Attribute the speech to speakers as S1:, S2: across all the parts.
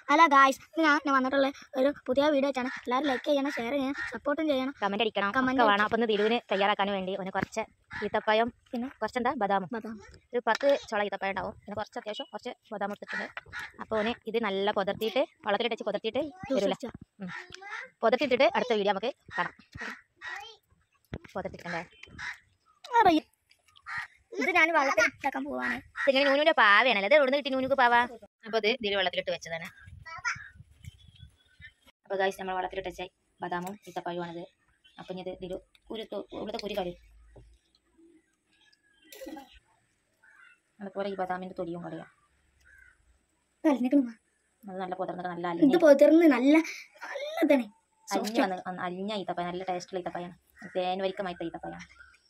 S1: അല്ല ഗായ്സ് ഞാൻ ഞാൻ വന്നിട്ടുള്ള ഒരു പുതിയ വീഡിയോ ആണ് എല്ലാവരും ലൈക്ക് ചെയ്യണം ഷെയർ ചെയ്യണം സപ്പോർട്ടും ചെയ്യണം
S2: കമന്റ് അടിക്കണം
S1: Comment
S2: ഒക്കെ വേണം അപ്പം ദിലുവിന് തയ്യാറാക്കാൻ വേണ്ടി ഒന്ന് കുറച്ച് ഈത്തപ്പഴം
S1: പിന്നെ
S2: കുറച്ചെന്താ ബദാമും
S1: ബദാം
S2: ഒരു പത്ത് ചോള ഈത്തപ്പഴം ഉണ്ടാവും പിന്നെ കുറച്ച് അത്യാവശ്യം കുറച്ച് ബദാം എടുത്തിട്ടുണ്ട് അപ്പോൾ ഓന് ഇത് നല്ല പുതർത്തിയിട്ട് വെള്ളത്തിലിട്ട് വെച്ച് പുതർത്തിയിട്ട്
S1: ജ്യൂസ്
S2: വരില്ല
S1: അടിച്ചോ?
S2: പുതർത്തിട്ടിട്ട് അടുത്ത വീഡിയോ നമുക്ക് കാണാം പുതർത്തിട്ടുണ്ടേ
S1: അറിയും. ഇത് ഞാൻ വെള്ളത്തിൽ ഇട്ടാക്കാൻ പോവാണ്
S2: ഇങ്ങനെ നൂനുവിന്റെ പാവയാണല്ലോ അത് എവിടെ കിട്ടി നൂനുക്ക് പാവ അപ്പോൾ ഇത് ഇതിൽ വെള്ളത്തിലിട്ട് വെച്ചതാണ് അപ്പോൾ ഗായ്സ് നമ്മൾ വെള്ളത്തിലിട്ട് വെച്ചാൽ ബദാമും ഈത്തപ്പഴമാണിത് അപ്പം ഇനി ഇത് ഇതിൽ കുരു തൊ- ഇവിടുത്തെ കുരു കളയും അതുപോലെ ഈ ബദാമിൻ്റെ തൊലിയും കളയാം
S1: നല്ലതാ.
S2: അത് നല്ല പുതർന്നിട്ട് നല്ല
S1: ഇത്
S2: അലിഞ്ഞ്
S1: പൊതിർന്ന് നല്ല നല്ലതാണ്
S2: അലിഞ്ഞ് വന്ന് വന്ന് അലിഞ്ഞ ഈത്തപ്പഴം നല്ല ടേസ്റ്റുള്ള ഈത്തപ്പഴമാണ് തേൻ വരിക്കമായിട്ട് ഈത്തപ്പഴമാണ്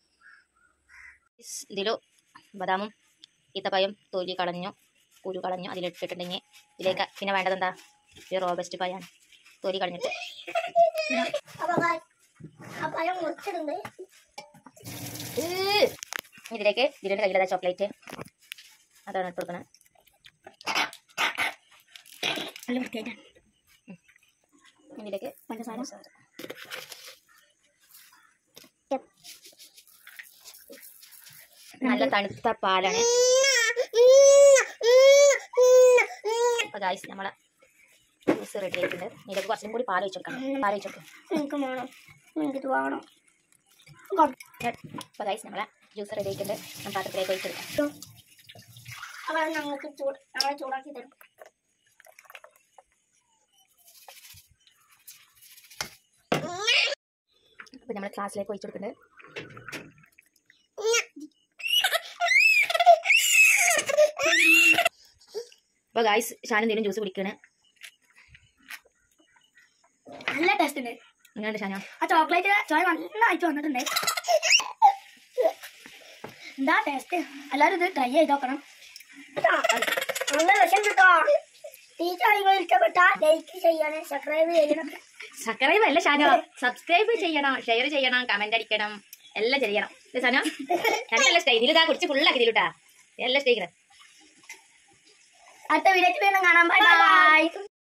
S2: ഇതിൽ ബദാമും ഈത്തപ്പഴം തൊലി കളഞ്ഞു കുരു കളഞ്ഞു അതിലിട്ടിട്ടുണ്ടെങ്കിൽ ഇതിലേക്ക് പിന്നെ വേണ്ടത് എന്താ ഒരു റോബസ്റ്റ് പഴമാണ് തൊലി കളഞ്ഞിട്ട് ഏഹ്. ഇതിലേക്ക് ഇതിൻ്റെ കയ്യിലതാ ചോക്ലേറ്റ് അതാണ് ഇട്ട് കൊടുക്കുന്നത്
S1: നല്ല വൃത്തിയായിട്ടാണ്
S2: ഇതിലേക്ക്
S1: പഞ്ചസാര
S2: നല്ല തണുത്ത പാലാണ് അപ്പോൾ ഗായ്സ് നമ്മളെ ജ്യൂസ് റെഡി ആയിട്ടുണ്ട് ഇതിലേക്ക് കുറച്ചും കൂടി പാൽ വെച്ചെടുക്കണം പാൽ വെച്ചെടുക്കും
S1: എനിക്ക് വേണം എനിക്കിത് വേണം
S2: അപ്പോൾ ഗായ്സ് നമ്മളെ ജ്യൂസ് റെഡി ആയിട്ടുണ്ട് ഞാൻ പാത്രത്തിലേക്ക് ഒഴിച്ചെടുക്കാം
S1: അവൾ ഞങ്ങൾക്ക് ചൂട് ഞങ്ങളെ ചൂടാക്കി തരും
S2: അപ്പോൾ നമ്മൾ ക്ലാസ്സിലേക്ക് ഒഴിച്ചെടുക്കുന്നുണ്ട് അപ്പോൾ ഗായ്സ് ഷാൻ എന്തെങ്കിലും ജ്യൂസ് കുടിക്കണേ
S1: നല്ല ടേസ്റ്റ് ഉണ്ട്
S2: എങ്ങനെയുണ്ട് ഷാനോ
S1: ആ ചോക്ലേറ്റ് ചോയ നന്നായിട്ട് വന്നിട്ടുണ്ട് എന്താ ടേസ്റ്റ് എല്ലാവരും ഇത് ട്രൈ ചെയ്ത് നോക്കണം നല്ല രസം കേട്ടോ ഈ ചായ ഇഷ്ടപ്പെട്ട ലൈക്ക് ചെയ്യണം സബ്സ്ക്രൈബ് ചെയ്യണം
S2: സബ്സ്ക്രൈബ് അല്ല ഷാനോ സബ്സ്ക്രൈബ് ചെയ്യണം ഷെയർ ചെയ്യണം കമന്റ് അടിക്കണം എല്ലാം ചെയ്യണം ഇത് ഷാനോ നല്ല സ്റ്റേ ഇതിൽ ഇതാ കുടിച്ച് ഫുള്ളാക്കി ഇതിലിട്ടാ എല്ലാം സ്റ്റേക്കുന്നത്
S1: അടുത്ത വീഡിയോ വീണ്ടും കാണാം ബൈ ബൈ